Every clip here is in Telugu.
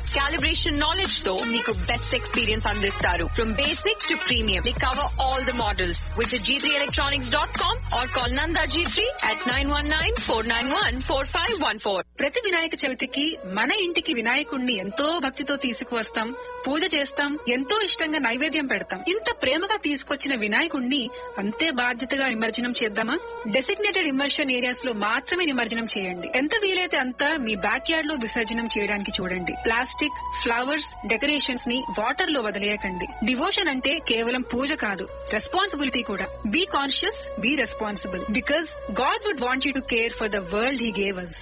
ప్లస్ కాలిబ్రేషన్ నాలెడ్జ్ తో మీకు బెస్ట్ ఎక్స్పీరియన్స్ అందిస్తారు from basic to premium they cover all the models visit G three electronics dot com or call Nanda G three at nine one nine four nine one four five one four ప్రతి వినాయక చవితికి మన ఇంటికి వినాయకుణ్ణి ఎంతో భక్తితో తీసుకువస్తాం పూజ చేస్తాం ఎంతో ఇష్టంగా నైవేద్యం పెడతాం ఇంత ప్రేమగా తీసుకొచ్చిన వినాయకుణ్ణి అంతే బాధ్యతగా నిమజ్జనం చేద్దామా డెసిగ్నేటెడ్ ఇమర్షన్ ఏరియాస్ లో మాత్రమే నిమజ్జనం చేయండి ఎంత వీలైతే అంత మీ బ్యాక్ యార్డ్ లో విసర్జనం చేయడానికి చూడండి ప్లాస్టిక్ ఫ్లవర్స్ డెకరేషన్స్ ని వాటర్ లో వదిలేయకండి డివోషన్ అంటే కేవలం పూజ కాదు రెస్పాన్సిబిలిటీ కూడా be conscious be responsible because God would want you to care for the world he gave us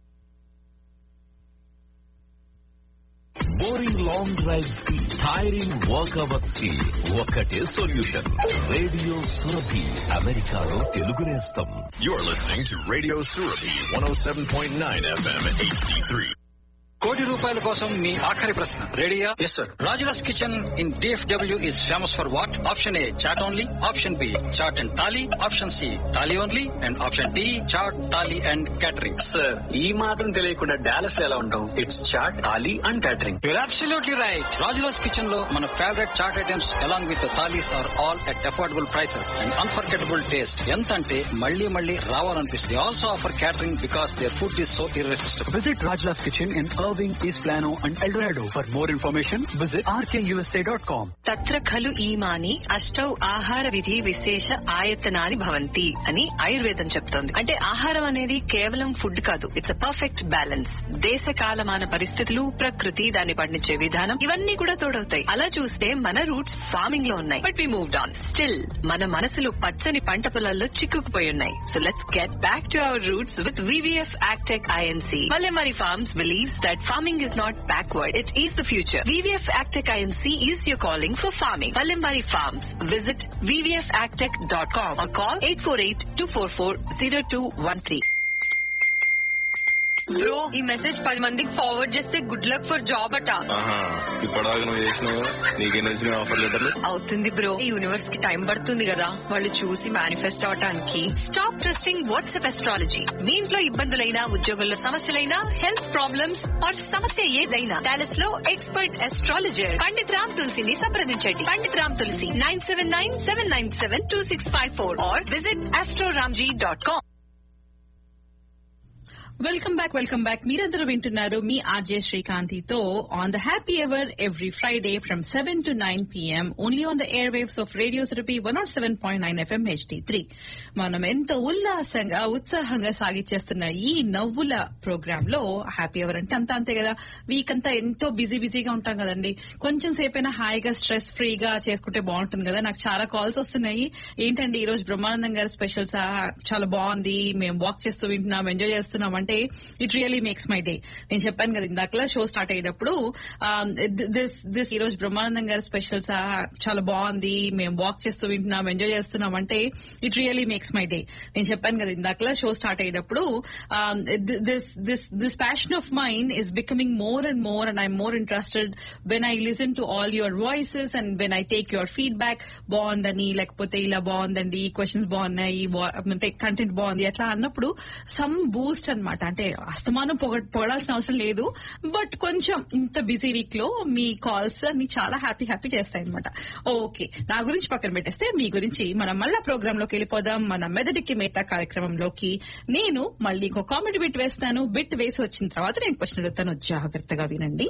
boring long drives కి టైరింగ్ వర్క్ అవర్స్ కి ఒకటే సొల్యూషన్ రేడియో సురభి అమెరికాలో తెలుగు నేస్తం You're listening to Radio Surabhi 107.9 FM HD3. కోటి రూపాయల కోసం మీ ఆఖరి ప్రశ్న రెడీయా yes sir Rajla's kitchen in DFW is famous for what option A chaat only option B chaat and thali option C thali only and option D chaat thali and catering sir ఈ మాత్రం తెలియకుండా డాలస్ లో ఎలా ఉంటాం it's chaat thali and catering you're absolutely right Rajla's kitchen లో మన favourite chaat items along with thalis are all at affordable prices and unforgettable taste ఎంత అంటే మళ్ళీ మళ్ళీ రావాలనిపిస్తుంది also offer catering because there food is so irresistible Visit Rajla's Kitchen in Irving, East Plano, and El Dorado. For more information, visit rkusa.com. తత్ర ఖలు ఈమాని అష్టౌ ఆహార విధి విశేష ఆయతనాని భవంతి అని ఆయుర్వేదం చెప్తోంది అంటే ఆహారం అనేది కేవలం ఫుడ్ కాదు ఇట్స్ అ పర్ఫెక్ట్ బ్యాలెన్స్ దేశ కాలమాన పరిస్థితులు ప్రకృతి దాన్ని పండించే విధానం ఇవన్నీ కూడా తోడవుతాయి అలా చూస్తే మన రూట్స్ ఫార్మింగ్ లో ఉన్నాయి but we moved on still మన మనసులు పచ్చని పంట పొలాల్లో చిక్కుకుపోయి ఉన్నాయి so let's get back to our roots with VVF agtech INC Valemari Farms believes that farming is not backward, it is the future. VVF Agtech INC is your calling for farming. Valemari Farms. Visit vvfagtech.com or call 848-244-0213. Bro ఈ మెసేజ్ పది మందికి ఫార్వర్డ్ చేస్తే గుడ్ లక్ ఫర్ జాబ్ అట ఆహా ఇప్పటిదాకా నువ్వు చేసినావు నీకెన్ని వచ్చినాయి ఆఫర్ లెటర్లు అవుతుంది బ్రో ఈ యూనివర్స్ కి టైం పడుతుంది కదా వాళ్ళు చూసి మేనిఫెస్ట్ అవటానికి స్టాప్ ట్రస్టింగ్ వాట్సాప్ ఎస్ట్రాలజీ మీ ఇంట్లో ఇబ్బందులైనా ఉద్యోగంలో సమస్యలైనా హెల్త్ ప్రాబ్లమ్స్ ఆర్ సమస్య ఏదైనా డాలస్ లో ఎక్స్పర్ట్ ఎస్ట్రాలజర్ పండిత్ రామ్ తులసిని సంప్రదించండి Pandit Ram Tulsi nine seven nine seven nine seven two six five four or visit astroramji dot com welcome back welcome back మీరందరూ వింటున్నారు మీ ఆర్జే శ్రీకాంతితో on the happy ever every Friday from seven to nine PM only on the air waves of radio Surabhi one nought seven point nine FM HD three మనం ఎంతో ఉల్లాసంగా ఉత్సాహంగా సాగిచ్చేస్తున్న ఈ నవ్వుల ప్రోగ్రామ్ లో హ్యాపీ అవర్ అంటే అంతా అంతే కదా వీక్ అంతా ఎంతో బిజీ బిజీగా ఉంటాం కదండి కొంచెం సేపైనా హాయిగా స్ట్రెస్ ఫ్రీగా చేసుకుంటే బాగుంటుంది కదా నాకు చాలా కాల్స్ వస్తున్నాయి ఏంటండి ఈ రోజు బ్రహ్మానందం గారి స్పెషల్స్ చాలా బాగుంది మేము వాక్ చేస్తూ వింటున్నాం ఎంజాయ్ చేస్తున్నాం అంటే it really makes my day నేను చెప్పాను కదా ఇందాకలా షో స్టార్ట్ అయ్యేటప్పుడు దిస్ దిస్ ఈ రోజు బ్రహ్మానందం గారి స్పెషల్స్ చాలా బాగుంది మేము వాక్ చేస్తూ వింటున్నాం ఎంజాయ్ చేస్తున్నాం అంటే it really makes my day నేను చెప్పాను కదా ఇందాకలా షో స్టార్ట్ అయ్యేటప్పుడు this this this passion of mind is becoming more and more and I'm more interested when I listen to all your voices and when I take your feedback బాగుందని లేకపోతే ఇలా బాగుందండి ఈ క్వశ్చన్స్ బాగున్నాయి బా- అంటే కంటెంట్ బాగుంది అట్లా అన్నప్పుడు సమ్ బూస్ట్ అన్నమాట అంటే అస్తమానం పొగ పొగడాల్సిన అవసరం లేదు బట్ కొంచెం ఇంత బిజీ వీక్ లో మీ కాల్స్ అన్ని చాలా హ్యాపీ హ్యాపీ చేస్తాయి అనమాట ఓకే నా గురించి పక్కన పెట్టేస్తే మీ గురించి మనం మళ్ళా ప్రోగ్రామ్ లోకి వెళ్ళిపోదాం మన మెదడికి మేత కార్యక్రమంలోకి నేను మళ్ళీ ఇంకో కామెడీ బిట్ వేస్తాను బిట్ వేసి వచ్చిన తర్వాత నేను క్వశ్చన్ అడుగుతాను జాగ్రత్తగా వినండి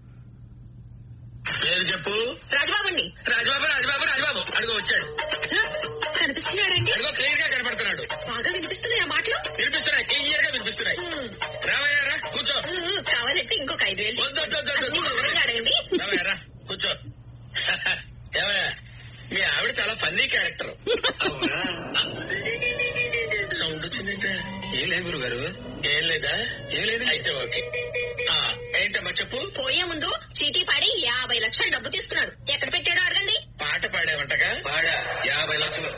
పేరు చెప్పు రాజబాబండి రాజబాబు రాజబాబు రాజబాబు అడుగు వచ్చాడు కనిపిస్తున్నాడండి అడుగు క్లియర్ గా కనపడుతున్నాడు బాగా వినిపిస్తున్నాయి ఆ మాటలు వినిపిస్తున్నాయి క్లియర్ గా వినిపిస్తున్నాయి రావయ్యా రా కూర్చో కావాలంటే ఇంకొక ఐదు వేలు వద్దు, వద్దు, వద్దు, వద్దు. వివరంగా అడగండి రావయ్యా రా కూర్చో ఏమయ్యా మీ ఆవిడ చాలా ఫన్నీ క్యారెక్టర్ సౌండ్ వచ్చిందంటే ఏం లేదు గురుగారు ఏం లేదా ఏం లేదు అయితే ఓకే ఆ, ఏంటమ్మా చెప్పు పోయే ముందు చీటీ పాడి యాభై లక్షలు డబ్బు తీసుకున్నాడు ఎక్కడ పెట్టాడో అడగండి పాట పాడావంటగా పాడా యాభై లక్షలు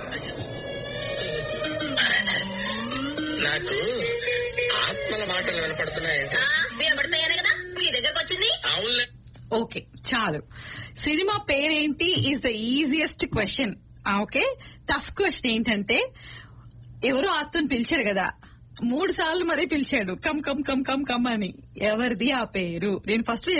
నాకు ఆత్మల మాటలు వినపడుతున్నాయి ఆ, వినబడతాయనే కదా మీ దగ్గరకు వచ్చింది అవునులే ఓకే చాలు సినిమా పేరేంటి is the easiest question okay tough question ఏంటంటే ఎవరో ఆత్మని పిలిచాడు కదా మూడు సార్లు మరీ పిలిచాడు come come come come come అని ఎవరిది ఆ పేరు నేను ఫస్ట్